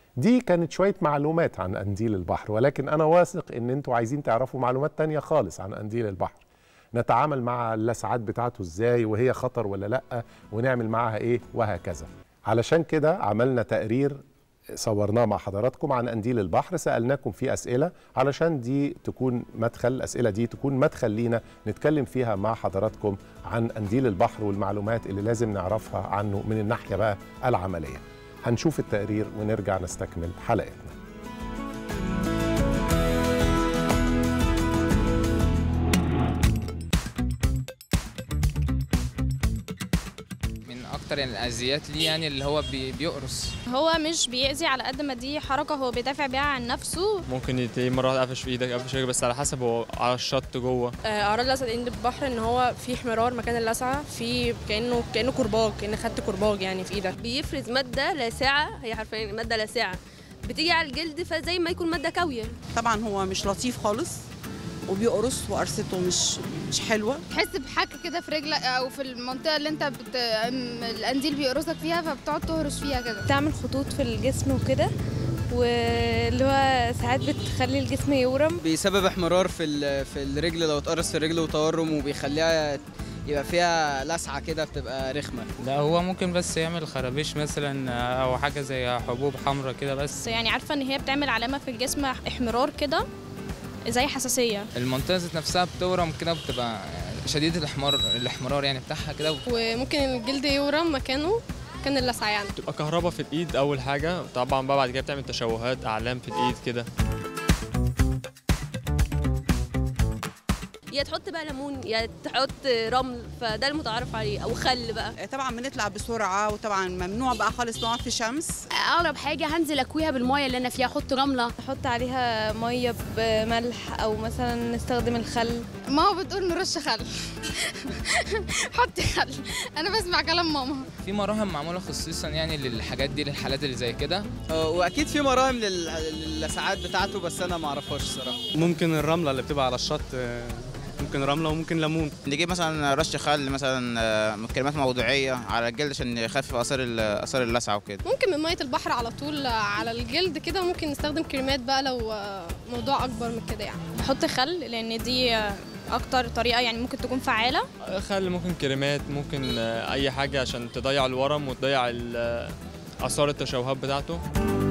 دي كانت شويه معلومات عن قنديل البحر ولكن انا واثق ان انتوا عايزين تعرفوا معلومات تانية خالص عن قنديل البحر نتعامل مع اللسعات بتاعته ازاي وهي خطر ولا لا ونعمل معاها ايه وهكذا علشان كده عملنا تقرير صورناه مع حضراتكم عن قنديل البحر سألناكم فيه أسئلة علشان دي تكون مدخل الأسئلة دي تكون مدخل لينا نتكلم فيها مع حضراتكم عن قنديل البحر والمعلومات اللي لازم نعرفها عنه من الناحية بقى العملية هنشوف التقرير ونرجع نستكمل حلقتنا من اكتر يعني الاذيات ليه يعني اللي هو بي بيقرص هو مش بيأذي على قد ما دي حركة هو بيدافع بيها عن نفسه ممكن تلاقيه مره واحده قفش في ايدك قفش في رجلك بس على حسب هو على الشط جوه آه، اعراض الاسد عند البحر ان هو في احمرار مكان اللسعه في كانه كانه كرباج كان خدت كرباج يعني في ايدك بيفرز ماده لاذعه هي حرفيا ماده لاذعه بتيجي على الجلد فزي ما يكون ماده كاويه طبعا هو مش لطيف خالص وبيقرص وقرصته مش مش حلوه تحس بحك كده في رجلك او في المنطقه اللي انت بت... ام- القنديل بيقرصك فيها فبتقعد تهرش فيها كده بتعمل خطوط في الجسم وكده واللي هو ساعات بتخلي الجسم يورم بيسبب احمرار في ال- في الرجل لو اتقرص في الرجل وتورم وبيخليها يبقى فيها لسعه كده بتبقى رخمه لا هو ممكن بس يعمل خرابيش مثلا او حاجه زي حبوب حمراء كده بس بس يعني عارفة ان هي بتعمل علامة في الجسم احمرار كده زي حساسية المنطقه ذات نفسها بتورم كده بتبقى شديده الاحمر الاحمرار يعني بتاعها كده وممكن الجلد يورم مكانه كان اللسعه يعني بتبقى كهرباء في الايد اول حاجه طبعا بقى بعد كده بتعمل تشوهات اعلام في الايد كده يا تحط بقى ليمون يا تحط رمل فده المتعارف عليه او خل بقى آه، طبعا بنطلع بسرعه وطبعا ممنوع بقى خالص نقعد في شمس اقرب حاجه هنزل اكويها بالميه اللي انا فيها احط رمله نحط عليها ميه بملح او مثلا نستخدم الخل ماما بتقول نرش خل حطي خل انا بسمع كلام ماما في مراهم معموله خصيصا يعني للحاجات دي للحالات اللي زي كده آه، واكيد في مراهم لل- للساعات بتاعته بس انا ما اعرفهاش الصراحه ممكن الرمله اللي بتبقى على الشط آه، ممكن رمله وممكن ليمون نجيب مثلا رش خل مثلا آه، كلمات موضوعيه على الجلد عشان يخفف اثار ال- اثار اللسعه وكده ممكن من ميه البحر على طول على الجلد كده ممكن نستخدم كريمات بقى لو آه، موضوع اكبر من كده يعني نحط خل لان دي اكتر طريقة يعني ممكن تكون فعالة خل ممكن كريمات ممكن آه، اي حاجه عشان تضيع الورم وتضيع ال- آه، اثار التشوهات بتاعته